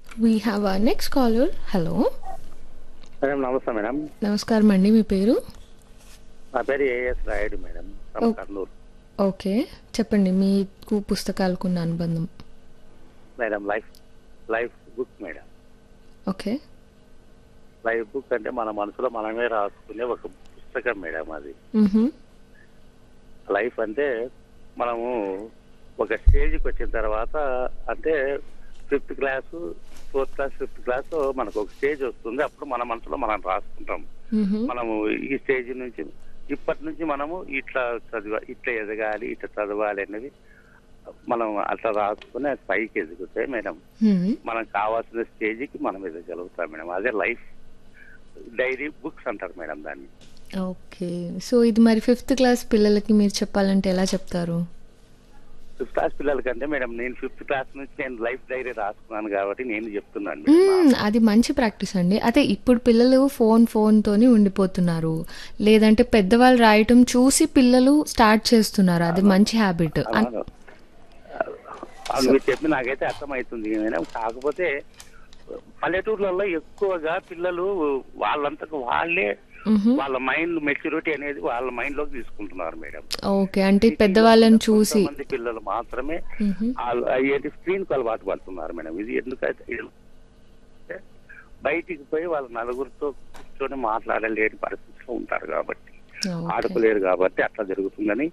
We have a next caller hello madam నమస్తే madam నమస్కారం అండి మీ పేరు నా పేరు ఏఎస్ రాయుడు మేడం ఫ్రమ్ ఓ. కర్నూలు ఓకే చెప్పండి మీకు పుస్తకాలకు ఉన్న అనుబంధం madam life life book madam okay life book అంటే మన మనసులో మనమే రాసుకునే ఒక పుస్తకం మేడం అది మ్హూ. లైఫ్ అంటే మనము ఒక స్టేజ్కి వచ్చిన తర్వాత అంటే fifth class fourth class fifth class మనకు ఒక స్టేజ్ వస్తుంది అప్పుడు మన మనసులో మనం రాసుకుంటాం మ్హూ. మనము ఈ స్టేజ్ నుంచి ఇప్పటి నుంచి మనము ఇట్లా చదివ ఇట్లా ఎదగాలి ఇట్లా చదవాలి అనేది మనం అట్లా రాసుకుని అది పైకి ఎదుగుతాయి మేడం మ్మ్. మనకు కావాల్సిన స్టేజ్కి మనం ఎదగలుగుతాం మేడం అదే లైఫ్ డైరీ బుక్స్ అంటారు మేడం దాన్ని ఓకే సో ఇది మరి ఫిఫ్త్ క్లాస్ పిల్లలకి మీరు చెప్పాలంటే ఎలా చెప్తారు ఫిఫ్త్ క్లాస్ పిల్లలకంటే మేడం నేను ఫిఫ్త్ క్లాస్ నుంచి నేను లైఫ్ డైరీ రాసుకున్నాను కాబట్టి నేను చెప్తున్నాను మేడం. మ్మ్, అది మంచి ప్రాక్టీస్ అండి అదే ఇప్పుడు పిల్లలు ఫోన్ ఫోన్తోని ఉండిపోతున్నారు లేదంటే పెద్దవాళ్ళు రాయటం చూసి పిల్లలు స్టార్ట్ చేస్తున్నారు అది మంచి హ్యాబిట్ అవును అవును మీరు చెప్పి నాకైతే అర్థమవుతుంది మేడం కాకపోతే పల్లెటూర్లలో ఎక్కువగా పిల్లలు వాళ్ళంతకు వాళ్ళే వాళ్ళ మైండ్ మెచ్యూరిటీ అనేది వాళ్ళ మైండ్ లోకి తీసుకుంటున్నారు మేడం ఓకే అంటే పెద్దవాళ్ళని చూసి కొంతమంది పిల్లలు మాత్రమే మ్హూ. అయ్యేటి స్క్రీన్ కు అలవాటు పడుతున్నారు మేడం ఇది ఎందుకైతే అంటే బయటికి పోయి వాళ్ళ నలుగురితో కూర్చొని మాట్లాడలేని పరిస్థితిలో ఉంటారు కాబట్టి ఓకే. ఆడుకోలేరు కాబట్టి అట్లా జరుగుతుందని